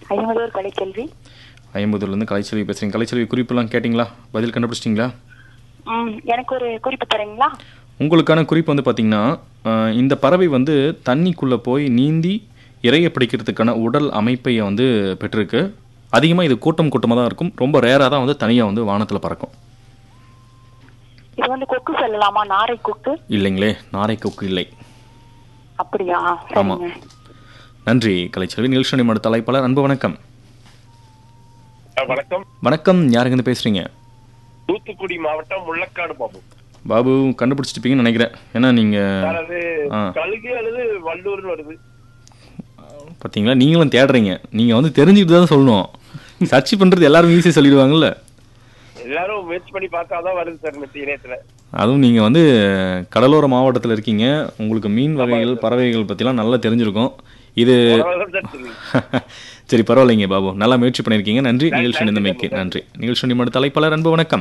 ஐம்பதோர் கலைக்கல்வி ஐம்பதுலேருந்து கலைச்செல்வி பேசுகிறீங்க கலைச்செல்வி குறிப்பெல்லாம் கேட்டிங்களா பதில் கண்டுபிடிச்சிட்டிங்களா ம் எனக்கு ஒரு குறிப்பு தரீங்களா உங்களுக்கான குறிப்பு வந்து பார்த்தீங்கன்னா அஹ், இந்த பறவை வந்து தண்ணிக்குள்ளே போய் நீந்தி இறைய பிடிக்கிறதுக்கான உடல் அமைப்பை வந்து பெற்றிருக்கு அதிகமாக இது கூட்டம் கூட்டமாக தான் இருக்கும் ரொம்ப ரேராக தான் வந்து தனியாக வந்து வானத்தில் பறக்கும் இது வந்து கொக்கு சொல்லலாமா நாரை கொக்கு இல்லைங்களே நாரை கொக்கு இல்லை அப்படியா ஆமா. சரிங்க நன்றி கலைச்செல்வி நிகழ்ச்சி நிமிட தலைப்பாளர் அன்பு வணக்கம் அஹ் வணக்கம் வணக்கம் யாருங்க பேசுகிறீங்க தூத்துக்குடி மாவட்டம் முள்ளக்காடு பாபு பாபு கண்டுபிடிச்சிருப்பீங்கன்னு நினைக்கிறேன் ஏன்னா நீங்கள் சார் அது ஆ. கழுகு அல்லது வள்ளூர்னு வருது பார்த்தீங்களா நீங்களும் தேடுறீங்க நீங்கள் வந்து தெரிஞ்சுட்டு தான் சொல்லணும் சர்ச் பண்ணுறது எல்லாரும் ஈஸியாக சொல்லிடுவாங்கல்ல எல்லாரும் முயற்சி பண்ணி பார்த்தாதான் வருது சார் இந்த இணையத்துல அதுவும் நீங்கள் வந்து கடலோர மாவட்டத்தில் இருக்கீங்க உங்களுக்கு மீன் வகைகள் பறவைகள் பற்றிலாம் நல்லா தெரிஞ்சிருக்கும் இது அவ்வளவுதான் சார் தெரியும். சரி பரவாயில்லைங்க பாபு நல்லா முயற்சி பண்ணியிருக்கீங்க நன்றி நிகழ்ச்சி நிந்தமைக்கு நன்றி நிகழ்ச்சி நிமிட தலைப்பாளர் அன்பு வணக்கம்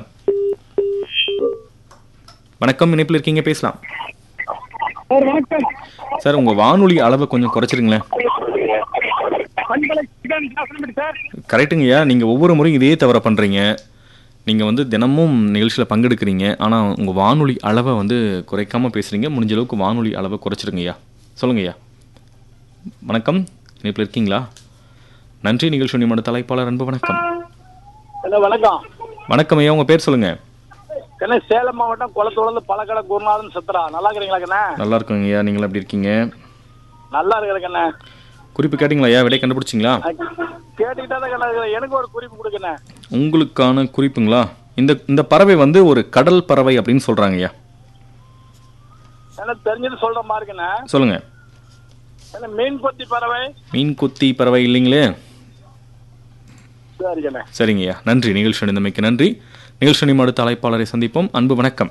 வணக்கம் இணைப்பில் இருக்கீங்க பேசலாம் சார் உங்கள் வானொலி அளவை கொஞ்சம் குறைச்சிருங்களேன் கரெக்டுங்கய்யா நீங்கள் ஒவ்வொரு முறையும் இதே தவிர பண்ணுறீங்க நீங்கள் வந்து தினமும் நிகழ்ச்சியில் பங்கெடுக்கிறீங்க ஆனால் உங்கள் வானொலி அளவை வந்து குறைக்காம பேசுகிறீங்க முடிஞ்ச அளவுக்கு வானொலி அளவை குறைச்சிருங்கய்யா சொல்லுங்கய்யா வணக்கம் இணைப்பில் இருக்கீங்களா நன்றி நிகழ்ச்சி நிமிட தலைப்பாளர் அன்பு வணக்கம் ஹலோ வணக்கம் வணக்கம் ஐயா உங்கள் பேர் சொல்லுங்கள் கண்ணே சேலம் மாவட்டம் குளத்தூர்ல பழக்கடை குருநாதன் சத்ரா நல்லா இருக்கிறீங்களா கண்ணே நல்லா இருக்குங்க ஐயா நீங்கள் எப்படி இருக்கீங்க நல்லா இருக்கிற கண்ணே குறிப்பு கேட்டிங்களா ஐயா விடை கண்டுபிடிச்சிங்களா கேட்டுக்கிட்டே தான் கண்ணே இருக்கிறேன். எனக்கு ஒரு குறிப்பு கொடுக்கண்ணே உங்களுக்கான குறிப்புங்களா இந்த இந்த பறவை வந்து ஒரு கடல் பறவை அப்படின்னு சொல்கிறாங்க ஐயா எனக்கு தெரிஞ்சது சொல்ற மாதிரி இருக்குண்ணே சொல்லுங்கள் என்ன மீன் கொத்தி பறவை மீன் கொத்தி பறவை இல்லைங்களே சரி கண்ணே சரிங்கய்யா நன்றி நிகழ்ச்சி அணிந்தமைக்கு நன்றி நிகழ்ச்சி நிமிட தலைப்பாளரை சந்திப்போம் அன்பு வணக்கம்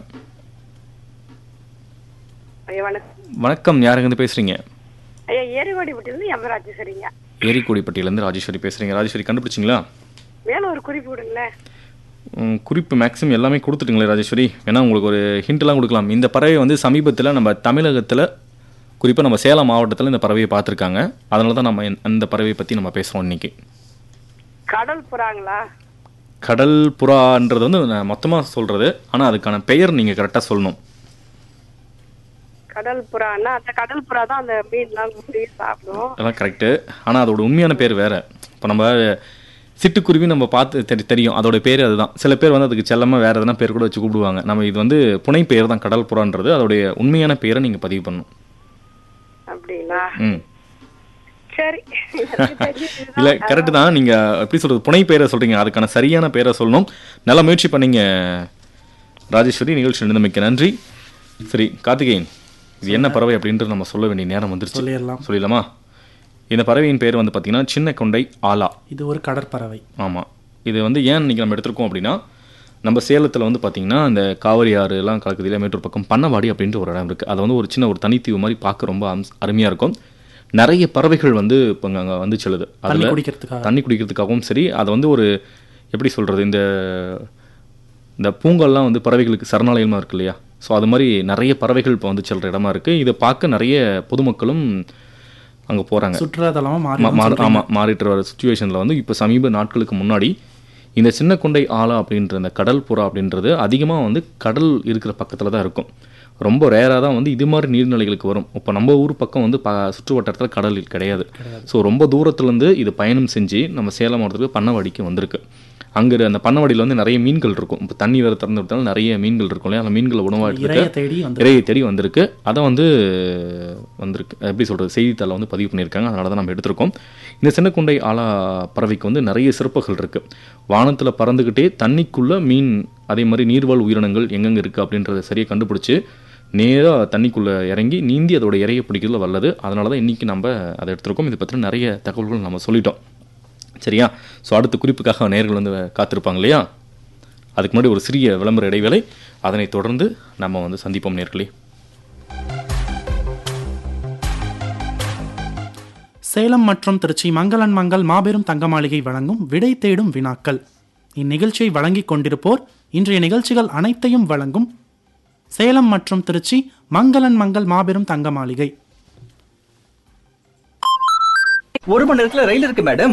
ஐயா வணக்கம் வணக்கம் யாருங்க பேசுறீங்க ஐயா ஏரிவாடி பட்டியிலிருந்து எமராஜ் சரிங்க ஏரிக்கோடிப்பட்டியிலேருந்து ராஜேஸ்வரி பேசுறீங்க ராஜேஸ்வரி கண்டுபிடிச்சிங்களா மேலும் ஒரு குறிப்பு விடுங்களேன் உம், குறிப்பு மேக்ஸிமம் எல்லாமே கொடுத்துட்டுங்களே ராஜேஸ்வரி வேணா உங்களுக்கு ஒரு ஹிண்ட்லாம் கொடுக்கலாம் இந்த பறவை வந்து சமீபத்தில் நம்ம தமிழகத்தில் குறிப்பாக நம்ம சேலம் மாவட்டத்தில் இந்த பறவையை பார்த்துருக்காங்க அதனால தான் நம்ம இந்த- அந்த பறவையை பற்றி நம்ம பேசுகிறோம் இன்னைக்கு கடல் புறாங்களா கடல் புறான்றது வந்து நான் மொத்தமாக சொல்கிறது ஆனால் அதுக்கான பெயர் நீங்கள் கரெக்டாக சொல்லணும் கடல் புறான்னா அந்த கடல் புறா தான் அந்த மீன்லாம் முடி சாப்பிடும் அதெல்லாம் கரெக்டு ஆனால் அதோட உண்மையான பேர் வேற இப்போ நம்ம சிட்டுக்குருவி நம்ம பார்த்து தெரி தெரியும் அதோட பேர் அதுதான் சில பேர் வந்து அதுக்கு செல்லமாக வேற எதனா பேர் கூட வச்சு கூப்பிடுவாங்க நம்ம இது வந்து புனை பெயர் தான் கடல் புறான்றது அதோடைய உண்மையான பேரை நீங்கள் பதிவு பண்ணணும் அப்படிங்களா ம் சரி எனக்கு தெரிஞ்சது இல்லை இதுதான். கரெக்டு தான் நீங்கள் எப்படி சொல்கிறது புனை பெயரை சொல்கிறீங்க அதுக்கான சரியான பெயரை சொல்லணும் நல்லா முயற்சி பண்ணீங்க ராஜேஸ்வரி நிகழ்ச்சி நிர்ணமிக்க நன்றி சரி கார்த்திகேயன் இது என்ன பறவை அப்படின்றது நம்ம சொல்ல வேண்டிய நேரம் வந்துருச்சு சொல்லிடலாம் சொல்லிடலாமா இந்த பறவையின் பேர் வந்து பார்த்தீங்கன்னா சின்ன கொண்டை ஆலா இது ஒரு கடற்பறவை ஆமாம் இது வந்து ஏன் இன்னைக்கு நம்ம எடுத்திருக்கோம் அப்படின்னா நம்ம சேலத்தில் வந்து பார்த்தீங்கன்னா இந்த காவிரி ஆறு எல்லாம் கலக்குது இல்லையா மேட்டூர் பக்கம் பண்ணவாடி அப்படின்ற ஒரு இடம் இருக்குது அது வந்து ஒரு சின்ன ஒரு தனித்தீவு மாதிரி பார்க்க ரொம்ப அம்ஸ் அருமையாக இருக்கும் நிறைய பறவைகள் வந்து இப்போ அங்கே வந்து செல்லுது தண்ணி அதில் குடிக்கிறதுக்காக தண்ணி குடிக்கிறதுக்காகவும் சரி அதை வந்து ஒரு எப்படி சொல்கிறது இந்த இந்த பூங்கல்லாம் வந்து பறவைகளுக்கு சரணாலயமாக இருக்கு இல்லையா ஸோ அது மாதிரி நிறைய பறவைகள் இப்போ வந்து செல்கிற இடமா இருக்குது இதை பார்க்க நிறைய பொதுமக்களும் அங்கே போகிறாங்க சுற்றுலாத்தலமா மா- மாறி மாறு- ஆமா மாறிட்டு வர சுச்சுவேஷனில் வந்து இப்போ சமீப நாட்களுக்கு முன்னாடி இந்த சின்ன கொண்டை ஆலா அப்படின்ற இந்த கடல் புறா அப்படின்றது அதிகமாக வந்து கடல் இருக்கிற பக்கத்தில் தான் இருக்கும் ரொம்ப ரேராக தான் வந்து இது மாதிரி நீர்நிலைகளுக்கு வரும் இப்போ நம்ம ஊர் பக்கம் வந்து ப சுற்று வட்டாரத்தில் கடல் கிடையாது ஸோ ரொம்ப தூரத்துலேருந்து இது பயணம் செஞ்சு நம்ம சேலம் மாவட்டத்துக்கு பண்ணவாடிக்கு வந்திருக்கு அங்கே அந்த பண்ணவாடியில் வந்து நிறைய மீன்கள் இருக்கும் இப்போ தண்ணி வேறு திறந்து விட்டாலும் நிறைய மீன்கள் இருக்கும் இல்லையா அந்த மீன்களை உணவாக இறைய எடுத்துட்டு தேடி வந்து இறையை தேடி வந்திருக்கு அதை வந்து வந்திருக்கு எப்படி சொல்கிறது செய்தித்தாளில் வந்து பதிவு பண்ணியிருக்காங்க அதனால தான் நம்ம எடுத்திருக்கோம் இந்த சின்னக்குண்டை ஆலா பறவைக்கு வந்து நிறைய சிறப்புகள் இருக்குது வானத்தில் பறந்துக்கிட்டே தண்ணிக்குள்ளே மீன் அதே மாதிரி நீர்வாழ் உயிரினங்கள் எங்கெங்கே இருக்குது அப்படின்றத சரியாக கண்டுபிடிச்சி நேராக தண்ணிக்குள்ளே இறங்கி நீந்தி அதோட இறையை பிடிக்கிறதுல வல்லது அதனால தான் இன்றைக்கி நம்ம அதை எடுத்திருக்கோம் இதை பற்றின நிறைய தகவல்கள் நம்ம சொல்லிட்டோம் சரியா ஸோ அடுத்த குறிப்புக்காக நேர்கள் வந்து காத்திருப்பாங்க இல்லையா அதுக்கு முன்னாடி ஒரு சிறிய விளம்பர இடைவேளை அதனைத் தொடர்ந்து நம்ம வந்து சந்திப்போம் நேர்களே சேலம் மற்றும் திருச்சி மங்களன் மங்கள் மாபெரும் தங்க மாளிகை வழங்கும் விடை தேடும் வினாக்கள் இந்நிகழ்ச்சியை வழங்கிக் கொண்டிருப்போர் இன்றைய நிகழ்ச்சிகள் அனைத்தையும் வழங்கும் சேலம் மற்றும் திருச்சி மங்களன் மங்கள் மாபெரும் தங்க மாளிகை ஒரு மணி நேரத்துல ரயில் இருக்கு மேடம்